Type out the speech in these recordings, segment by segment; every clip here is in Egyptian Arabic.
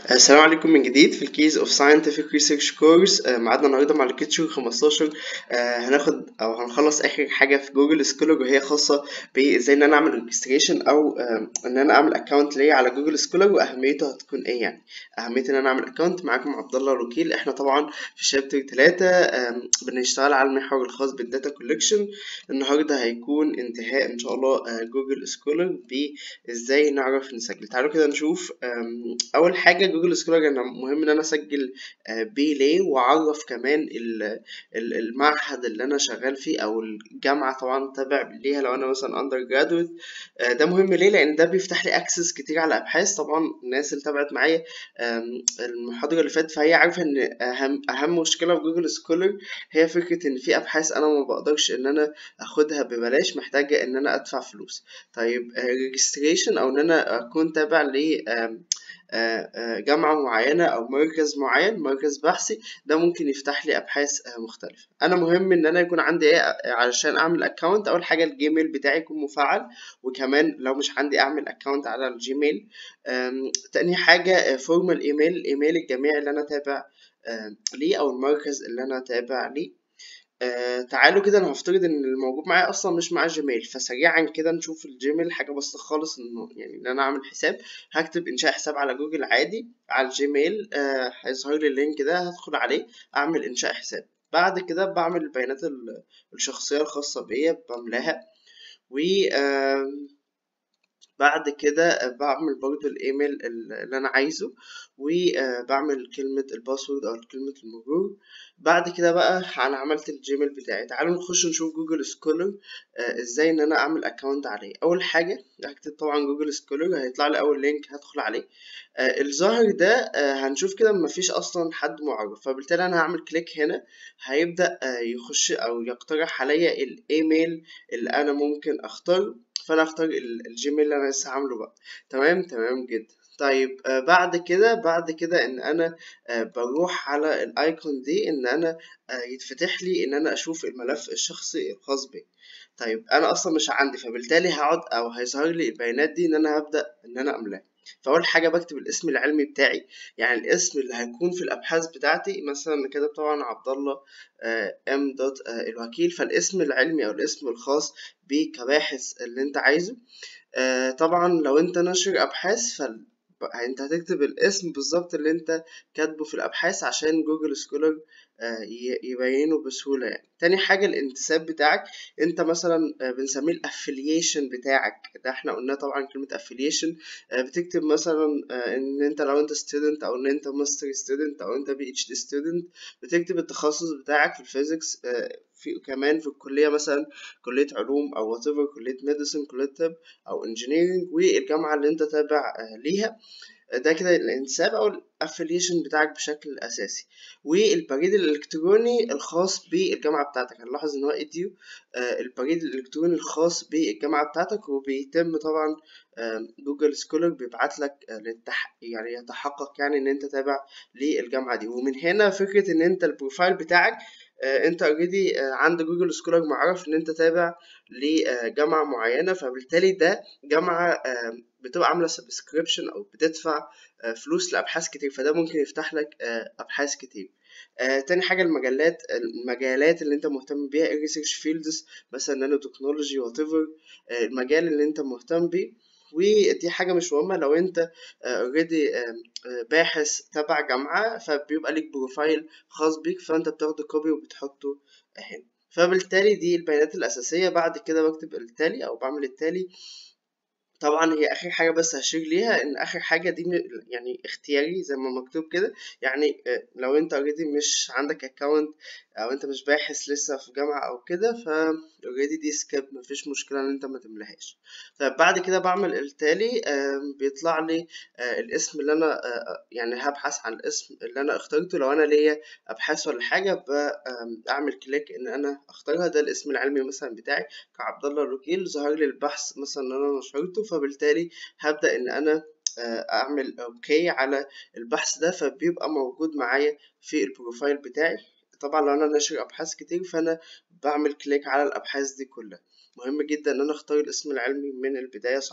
السلام عليكم من جديد في الكيز اوف ساينتفك ريسيرش كورس معادنا النهارده مع ليكتشر 15 آه، هناخد او هنخلص اخر حاجه في جوجل سكولر وهي خاصه بازاي ان انا اعمل ريجستريشن او آه، ان انا اعمل اكونت ليا على جوجل سكولر واهميته هتكون ايه يعني اهميه ان انا اعمل اكونت معاكم عبد الله الوكيل احنا طبعا في شابتر 3 بنشتغل على المحور الخاص بالداتا كولكشن النهارده هيكون انتهاء ان شاء الله آه، جوجل سكولر بازاي نعرف نسجل تعالوا كده نشوف آم، اول حاجه جوجل سكولر انا مهم ان انا اسجل آه، بيه ليه واعرف كمان ال- ال- المعهد اللي انا شغال فيه او الجامعه طبعا تابع ليها لو انا مثلا اندر جرادويت ده مهم ليه لان ده بيفتح لي اكسس كتير على ابحاث طبعا الناس اللي تابعت معايا آم، المحاضره اللي فاتت فهي عارفه ان اهم اهم مشكله في جوجل سكولر هي فكره ان في ابحاث انا ما بقدرش ان انا اخدها ببلاش محتاجه ان انا ادفع فلوس طيب ريجستريشن او ان انا اكون تابع ل آم، آه، آه، جامعة معينة أو مركز معين مركز بحثي ده ممكن يفتح لي أبحاث آه، مختلفة أنا مهم إن أنا يكون عندي إيه آه، علشان أعمل أكونت أول حاجة الجيميل بتاعي يكون مفعل وكمان لو مش عندي أعمل أكونت على الجيميل آم، تاني حاجة فورمال إيميل الإيميل الجامعي اللي أنا تابع آه، ليه أو المركز اللي أنا تابع ليه آه تعالوا كده انا هفترض ان الموجود معايا اصلا مش مع جيميل فسريعا كده نشوف الجيميل حاجه بسيطه خالص انه يعني ان انا اعمل حساب هكتب انشاء حساب على جوجل عادي على الجيميل آه هيظهر لي اللينك ده هدخل عليه اعمل انشاء حساب بعد كده بعمل البيانات ال- الشخصيه الخاصه بيا بملاها و آم، بعد كده بعمل برضو الايميل اللي انا عايزه وبعمل كلمة الباسورد او كلمة المرور بعد كده بقى انا عملت الجيميل بتاعي تعالوا نخش نشوف جوجل سكولر ازاي ان انا اعمل اكونت عليه اول حاجة هكتب طبعا جوجل سكولر هيطلع لي اول لينك هدخل عليه آه، الظاهر ده آه، هنشوف كده مفيش اصلا حد معرف فبالتالي انا هعمل كليك هنا هيبدأ آه، يخش او يقترح عليا الايميل اللي انا ممكن اختاره فانا اختار ال- الجيميل اللي انا لسه عامله بقى تمام تمام جدا طيب آه بعد كده بعد كده ان انا آه بروح على الايكون دي ان انا آه يتفتح لي ان انا اشوف الملف الشخصي الخاص بي طيب انا اصلا مش عندي فبالتالي هقعد او هيظهر لي البيانات دي ان انا هبدا ان انا املاها فاول حاجه بكتب الاسم العلمي بتاعي يعني الاسم اللي هيكون في الابحاث بتاعتي مثلا أنا كده طبعا عبد الله آه، ام دوت آه، الوكيل فالاسم العلمي او الاسم الخاص بيه كباحث اللي انت عايزه آه، طبعا لو انت ناشر ابحاث فال ب- انت هتكتب الاسم بالظبط اللي انت كاتبه في الابحاث عشان جوجل سكولر آه، ي- يبينه بسهولة يعني تاني حاجة الانتساب بتاعك انت مثلا آه، بنسميه الافلييشن بتاعك ده احنا قلنا طبعا كلمة affiliation آه، بتكتب مثلا آه، ان انت لو انت student او ان انت ماستر student او انت بي اتش دي student بتكتب التخصص بتاعك في الفيزيكس آه، في كمان في الكلية مثلا كلية علوم او whatever كلية ميديسن كلية طب او انجينيرنج والجامعة اللي انت تابع آه، ليها ده كده الانساب او الافليشن بتاعك بشكل اساسي والبريد الالكتروني الخاص بالجامعه بتاعتك هنلاحظ ان هو اديو آه، البريد الالكتروني الخاص بالجامعه بتاعتك وبيتم طبعا آم، جوجل سكولر بيبعت لك آه، للتح... يعني يتحقق يعني ان انت تابع للجامعه دي ومن هنا فكره ان انت البروفايل بتاعك آه، انت اوريدي عند جوجل سكولر معرف ان انت تابع لجامعه معينه فبالتالي ده جامعه آم، بتبقى عامله سبسكريبشن او بتدفع آه، فلوس لابحاث كتير فده ممكن يفتح لك آه، ابحاث كتير آه، تاني حاجة المجلات المجالات اللي انت مهتم بيها الريسيرش فيلدز مثلا نانو تكنولوجي وات ايفر المجال اللي انت مهتم بيه ودي حاجة مش مهمة لو انت اوريدي باحث تبع جامعة فبيبقى ليك بروفايل خاص بيك فانت بتاخده كوبي وبتحطه هنا فبالتالي دي البيانات الأساسية بعد كده بكتب التالي أو بعمل التالي طبعا هي اخر حاجه بس هشير ليها ان اخر حاجه دي م- يعني اختياري زي ما مكتوب كده يعني آه، لو انت اوريدي مش عندك اكونت او انت مش باحث لسه في جامعه او كده ف اوريدي دي سكيب مفيش مشكله ان انت ما تملاهاش طيب بعد كده بعمل التالي آم، بيطلع لي آه، الاسم اللي انا آه، آه، يعني هبحث عن الاسم اللي انا اخترته لو انا ليا ابحاث ولا حاجه ب- آم، اعمل كليك ان انا اختارها ده الاسم العلمي مثلا بتاعي كعبد الله الوكيل ظهر لي البحث مثلا ان انا نشرته فبالتالي هبدأ ان انا آه، اعمل اوكي على البحث ده فبيبقى موجود معايا في البروفايل بتاعي طبعا لو انا ناشر ابحاث كتير فانا بعمل كليك على الابحاث دي كلها مهم جدا ان انا اختار الاسم العلمي من البداية صح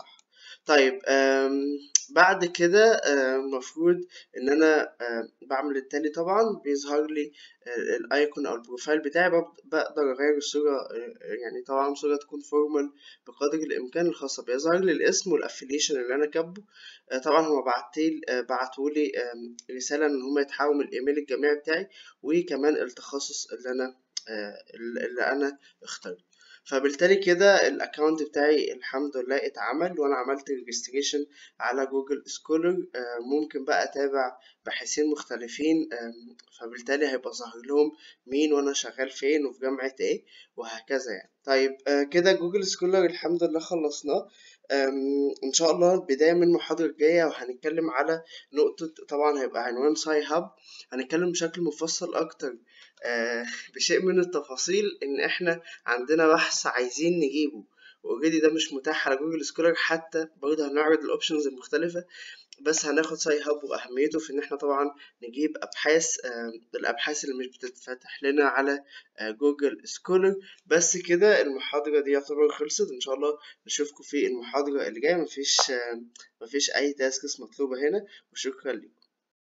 طيب آم، بعد كده آه، المفروض ان انا آه، بعمل التالي طبعا بيظهر لي آه، الايكون او البروفايل بتاعي بب- بقدر اغير الصورة آه، يعني طبعا صورة تكون فورمال بقدر الامكان الخاصة بيظهر لي الاسم والافيليشن اللي انا كاتبه آه، طبعا هما بعتيل آه، بعتولي آم، رسالة ان هما يتحولوا من الايميل الجامعي بتاعي وكمان التخصص اللي انا آه، اللي انا اخترته فبالتالي كده الاكونت بتاعي الحمد لله اتعمل وانا عملت ريجستريشن على جوجل سكولر ممكن بقى اتابع باحثين مختلفين آم، فبالتالي هيبقى ظاهر لهم مين وانا شغال فين وفي جامعة ايه وهكذا يعني طيب آه، كده جوجل سكولر الحمد لله خلصناه آم، ان شاء الله البداية من المحاضرة الجاية وهنتكلم على نقطة طبعا هيبقى عنوان ساي هاب هنتكلم بشكل مفصل اكتر آه، بشيء من التفاصيل ان احنا عندنا بحث عايزين نجيبه اوريدي ده مش متاح على جوجل سكولر حتى برضه هنعرض الاوبشنز المختلفة بس هناخد ساي هاب واهميته في ان احنا طبعا نجيب ابحاث آم، الابحاث اللي مش بتتفتح لنا على آه، جوجل سكولر بس كده المحاضرة دي يعتبر خلصت ان شاء الله نشوفكم في المحاضرة اللي جاية مفيش آم، مفيش اي تاسكس مطلوبة هنا وشكرا لكم